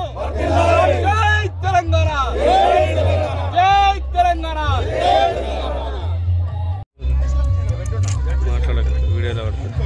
జై తెలంగాణ జై తెలంగాణ మాట్లాడక వీడియోలో పడుతుంది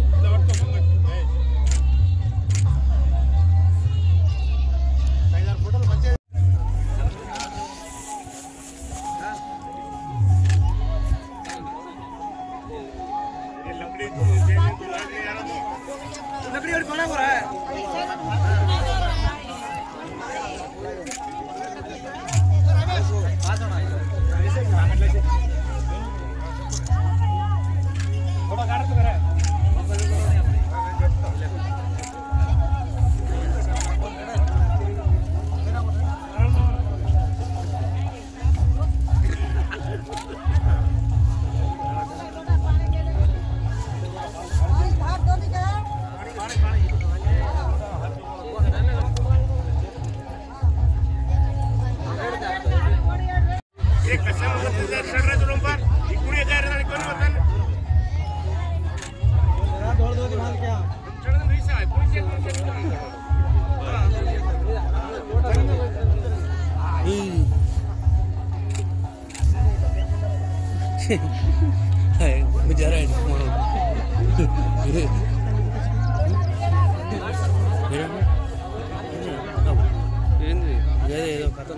ఏంది ఏదో కథ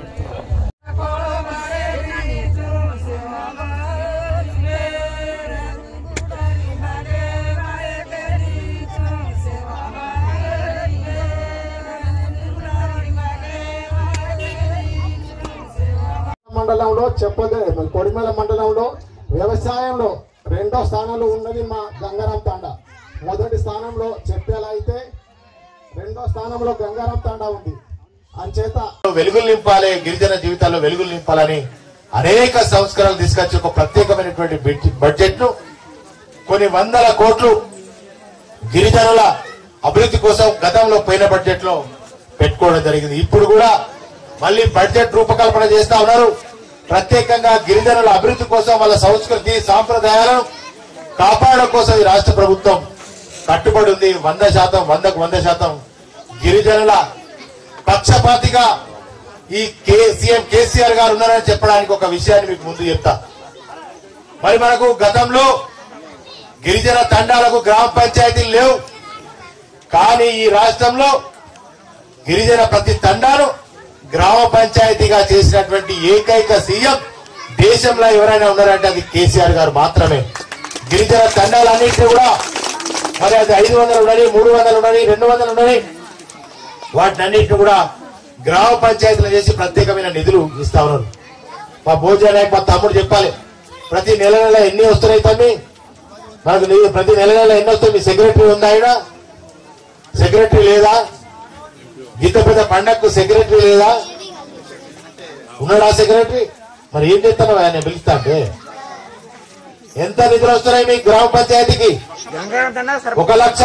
మండలంలో చెప్పదే కొడిమేల మండలంలో వ్యవసాయంలో రెండో స్థానంలో ఉన్నది మా గంగారాం తాండ మొదటి స్థానంలో చెప్పేలా అయితే రెండో స్థానంలో గంగారాం తాండ ఉంది అంచేత వెలుగులు నింపాలి గిరిజన జీవితాల్లో వెలుగులు నింపాలని అనేక సంస్కరణలు తీసుకొచ్చి ఒక ప్రత్యేకమైనటువంటి బడ్జెట్- బడ్జెట్ ను కొన్ని వందల కోట్లు గిరిజనుల అభివృద్ధి కోసం గతంలో పోయిన బడ్జెట్ లో పెట్టుకోవడం జరిగింది ఇప్పుడు కూడా మళ్ళీ బడ్జెట్ రూపకల్పన చేస్తా ఉన్నారు ప్రత్యేకంగా గిరిజనుల అభివృద్ధి కోసం వాళ్ళ సంస్కృతి సాంప్రదాయాలను కాపాడడం కోసం ఈ రాష్ట్ర ప్రభుత్వం కట్టుబడి ఉంది వంద శాతం వందకు వంద శాతం గిరిజనుల పక్షపాతిగా ఈ కే సీఎం కేసీఆర్ గారు ఉన్నారని చెప్పడానికి ఒక విషయాన్ని మీకు ముందు చెప్తా మరి మనకు గతంలో గిరిజన తండాలకు గ్రామ పంచాయతీలు లేవు కానీ ఈ రాష్ట్రంలో గిరిజన ప్రతి తండాను గ్రామ పంచాయతీగా చేసినటువంటి ఏకైక సీఎం దేశంలో ఎవరైనా ఉన్నారంటే అది కేసీఆర్ గారు మాత్రమే గిరిజన తండాలన్నింటినీ కూడా మరి అది ఐదు వందలు ఉండని మూడు వందలు ఉండని రెండు వందలు ఉండని వాటిని అన్నింటిని కూడా గ్రామ పంచాయతీలు చేసి ప్రత్యేకమైన నిధులు ఇస్తా ఉన్నారు మా భోజన నాయక్ మా తమ్ముడు చెప్పాలి ప్రతి నెల నెల ఎన్ని వస్తున్నాయి తమ్మి మనకు నీ- ప్రతి నెల నెల ఎన్ని వస్తాయి మీ సెక్రటరీ ఉందా ఆయన సెక్రటరీ లేదా ఇంత పెద్ద పండగకు సెక్రటరీ లేదా ఉన్నాడా సెక్రటరీ మరి ఏం చేస్తాను ఆయన పిలుస్తా అంటే ఎంత నిధులు వస్తున్నాయి మీ గ్రామ పంచాయతీకి ఒక లక్ష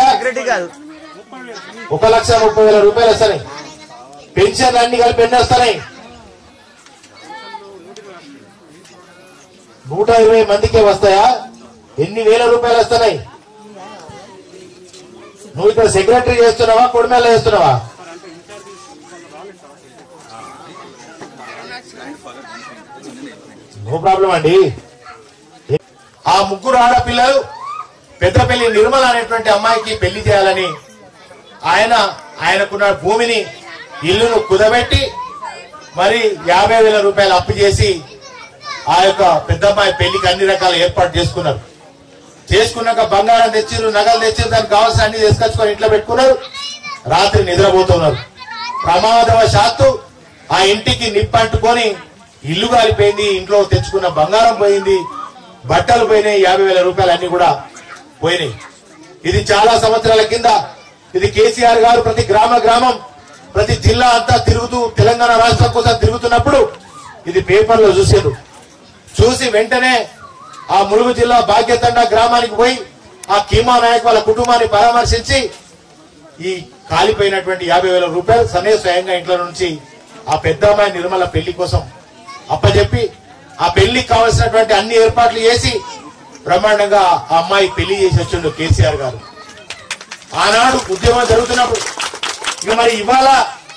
ఒక లక్ష ముప్పై వేల రూపాయలు వస్తున్నాయి పెన్షన్ అన్ని కలిపి ఎన్ని వస్తున్నాయి నూట ఇరవై మందికే వస్తాయా ఎన్ని వేల రూపాయలు వస్తున్నాయి నువ్వు ఇక్కడ సెక్రటరీ చేస్తున్నావా కొడిమేళ చేస్తున్నావా నో ప్రాబ్లం అండి ఆ ముగ్గురు ఆడపిల్లలు పెద్దపల్లి నిర్మల అనేటువంటి అమ్మాయికి పెళ్లి చేయాలని ఆయన ఆయనకున్న భూమిని ఇల్లును కుదబెట్టి మరి యాభై వేల రూపాయలు అప్పు చేసి ఆ యొక్క పెద్దమ్మాయి పెళ్లికి అన్ని రకాల ఏర్పాటు చేసుకున్నారు చేసుకున్నాక బంగారం తెచ్చిర్రు నగలు తెచ్చిర్రు దానికి కావాల్సిన అన్ని తీసుకొచ్చుకొని ఇంట్లో పెట్టుకున్నారు రాత్రి నిద్రపోతున్నారు ప్రమాదవశాత్తు ఆ ఇంటికి నిప్పంటుకొని ఇల్లు కాలిపోయింది ఇంట్లో తెచ్చుకున్న బంగారం పోయింది బట్టలు పోయినాయి యాభై వేల రూపాయలు అన్ని కూడా పోయినాయి ఇది చాలా సంవత్సరాల కింద ఇది కేసీఆర్ గారు ప్రతి గ్రామ గ్రామం ప్రతి జిల్లా అంతా తిరుగుతూ తెలంగాణ రాష్ట్రం కోసం తిరుగుతున్నప్పుడు ఇది పేపర్లో చూసారు చూసి వెంటనే ఆ ములుగు జిల్లా భాగ్యతండ గ్రామానికి పోయి ఆ కీమా నాయక్ వాళ్ళ కుటుంబాన్ని పరామర్శించి ఈ కాలిపోయినటువంటి యాభై వేల రూపాయలు సనే స్వయంగా ఇంట్లో నుంచి ఆ పెద్ద అమ్మాయి నిర్మల పెళ్లి కోసం అప్పచెప్పి ఆ పెళ్లికి కావలసినటువంటి అన్ని ఏర్పాట్లు చేసి బ్రహ్మాండంగా ఆ అమ్మాయి పెళ్లి చేసి వచ్చిండు కేసీఆర్ గారు ఆనాడు ఉద్యమం జరుగుతున్నప్పుడు ఇక మరి ఇవాళ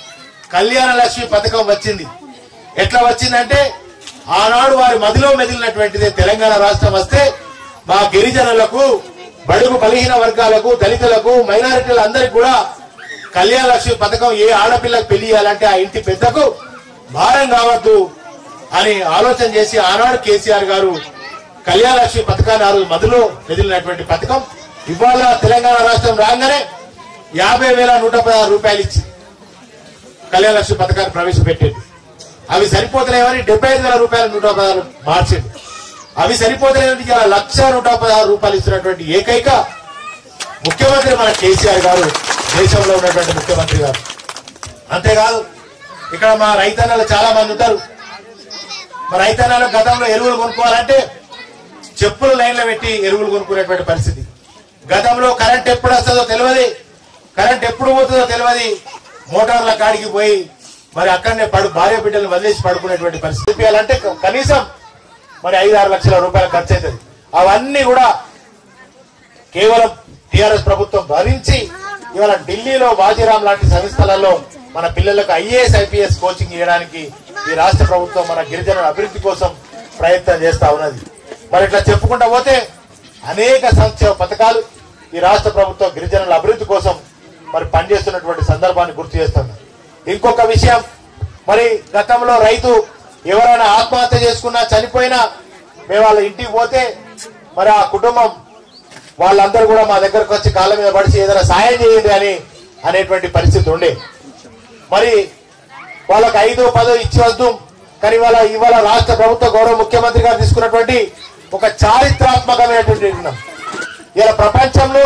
కళ్యాణ లక్ష్మి పథకం వచ్చింది ఎట్లా వచ్చిందంటే ఆనాడు వారి మదిలో మెదిలినటువంటిది తెలంగాణ రాష్ట్రం వస్తే మా గిరిజనులకు బడుగు బలహీన వర్గాలకు దళితులకు మైనారిటీలందరికీ కూడా కళ్యాణ లక్ష్మి పథకం ఏ ఆడపిల్లకు పెళ్లి చేయాలంటే ఆ ఇంటి పెద్దకు భారం కావద్దు అని ఆలోచన చేసి ఆనాడు కేసీఆర్ గారు కళ్యాణ లక్ష్మి పథకాన్ని ఆ రోజు మదిలో మెదిలినటువంటి పథకం ఇవాళ తెలంగాణ రాష్ట్రం రాగానే యాభై వేల నూట పదహారు రూపాయలు ఇచ్చి కళ్యాణ లక్ష్మి పథకాన్ని ప్రవేశపెట్టేది అవి సరిపోతలేవని డెబ్బై ఐదు వేల రూపాయల నూట పదహారు మార్చింది అవి సరిపోతలేవని ఇలా లక్ష నూట పదహారు రూపాయలు ఇస్తున్నటువంటి ఏకైక ముఖ్యమంత్రి మన కేసీఆర్ గారు దేశంలో ఉన్నటువంటి ముఖ్యమంత్రి గారు అంతేకాదు ఇక్కడ మా రైతన్నలు చాలా మంది ఉంటారు మా రైతన్నలు గతంలో ఎరువులు కొనుక్కోవాలంటే చెప్పులు లైన్లో పెట్టి ఎరువులు కొనుక్కునేటువంటి పరిస్థితి గతంలో కరెంట్ ఎప్పుడు వస్తుందో తెలియదు కరెంట్ ఎప్పుడు పోతుందో తెలియదు మోటార్ల కాడికి పోయి మరి అక్కడనే పడు భార్య బిడ్డలను వదిలేసి పడుకునేటువంటి పరిస్థితి ఇప్పియాలంటే కనీసం మరి ఐదు ఆరు లక్షల రూపాయలు ఖర్చు అవుతుంది అవన్నీ కూడా కేవలం టిఆర్ఎస్ ప్రభుత్వం భరించి ఇవాళ ఢిల్లీలో వాజీరామ్ లాంటి సంస్థలలో మన పిల్లలకు ఐఏఎస్ ఐపీఎస్ కోచింగ్ ఇవ్వడానికి ఈ రాష్ట్ర ప్రభుత్వం మన గిరిజనుల అభివృద్ధి కోసం ప్రయత్నం చేస్తా ఉన్నది మరి ఇట్లా చెప్పుకుంటా పోతే అనేక సంక్షేమ పథకాలు ఈ రాష్ట్ర ప్రభుత్వం గిరిజనుల అభివృద్ధి కోసం మరి పనిచేస్తున్నటువంటి సందర్భాన్ని గుర్తు చేస్తుంది ఇంకొక విషయం మరి గతంలో రైతు ఎవరైనా ఆత్మహత్య చేసుకున్నా చనిపోయినా మేము వాళ్ళ ఇంటికి పోతే మరి ఆ కుటుంబం వాళ్ళందరూ కూడా మా దగ్గరకు వచ్చి కాళ్ళ మీద పడిచి ఏదైనా సాయం చేయండి అని అనేటువంటి పరిస్థితి ఉండే మరి వాళ్ళకి ఐదో పదో ఇచ్చవద్దు కానీ ఇవాళ ఇవాళ రాష్ట్ర ప్రభుత్వ గౌరవ ముఖ్యమంత్రి గారు తీసుకున్నటువంటి ఒక చారిత్రాత్మకమైనటువంటి నిర్ణయం ఇలా ప్రపంచంలో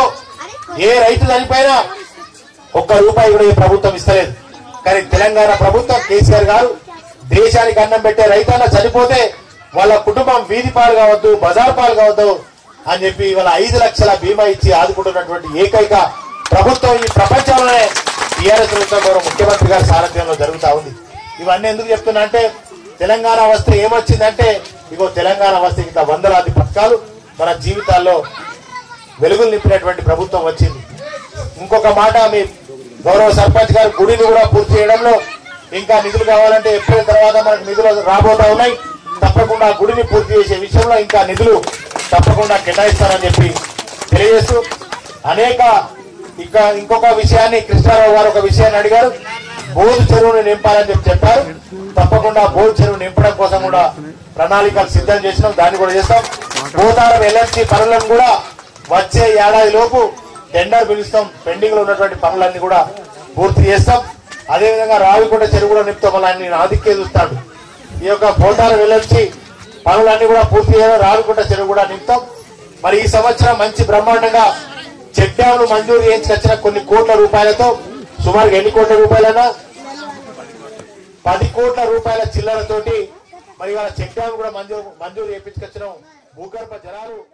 ఏ రైతు చనిపోయినా ఒక్క రూపాయి కూడా ఈ ప్రభుత్వం ఇస్తలేదు కానీ తెలంగాణ ప్రభుత్వం కేసీఆర్ గారు దేశానికి అన్నం పెట్టే రైతన్న చనిపోతే వాళ్ళ కుటుంబం వీధి పాలు కావద్దు బజార్ పాలు కావద్దు అని చెప్పి ఇవాళ ఐదు లక్షల బీమా ఇచ్చి ఆదుకుంటున్నటువంటి ఏకైక ప్రభుత్వం ఈ ప్రపంచంలోనే టీఆర్ఎస్ ప్రభుత్వం గౌరవ ముఖ్యమంత్రి గారి సారథ్యంలో జరుగుతా ఉంది ఇవన్నీ ఎందుకు చెప్తున్నా అంటే తెలంగాణ వస్తే ఏమొచ్చిందంటే ఇగో తెలంగాణ వస్తే ఇంత వందలాది పథకాలు మన జీవితాల్లో వెలుగులు నింపినటువంటి ప్రభుత్వం వచ్చింది ఇంకొక మాట మీ గౌరవ సర్పంచ్ గారు గుడిని కూడా పూర్తి చేయడంలో ఇంకా నిధులు కావాలంటే ఏప్రిల్ తర్వాత మనకు నిధులు రాబోతా ఉన్నాయి తప్పకుండా ఆ గుడిని పూర్తి చేసే విషయంలో ఇంకా నిధులు తప్పకుండా కేటాయిస్తారని చెప్పి తెలియజేస్తూ అనేక ఇంకా ఇంకొక విషయాన్ని కృష్ణారావు గారు ఒక విషయాన్ని అడిగారు బోధు చెరువును నింపాలని చెప్పి చెప్పారు తప్పకుండా బోధు చెరువు నింపడం కోసం కూడా ప్రణాళికలు సిద్ధం చేసినాం దాన్ని కూడా చేస్తాం పోతారం ఎల్ఎన్సీ పనులను కూడా వచ్చే ఏడాది లోపు టెండర్ పిలుస్తాం పెండింగ్ లో ఉన్నటువంటి పనులన్నీ కూడా పూర్తి చేస్తాం అదేవిధంగా రావికొండ చెరువు కూడా నింపుతాం మళ్ళీ ఆయన ఆదిక్కే చూస్తాడు ఈ యొక్క పోతారం వెళ్ళొచ్చి పనులన్నీ కూడా పూర్తి చేయడం రావికొండ చెరువు కూడా నింపుతాం మరి ఈ సంవత్సరం మంచి బ్రహ్మాండంగా చెక్ డ్యామ్లు మంజూరు చేయించుకొచ్చిన కొన్ని కోట్ల రూపాయలతో సుమారు ఎన్ని కోట్ల రూపాయలైనా పది కోట్ల రూపాయల చిల్లరతోటి మరి వాళ్ళ చెక్ డ్యామ్ కూడా మంజూరు మంజూరు చేయించుకొచ్చిన భూగర్భ జలాలు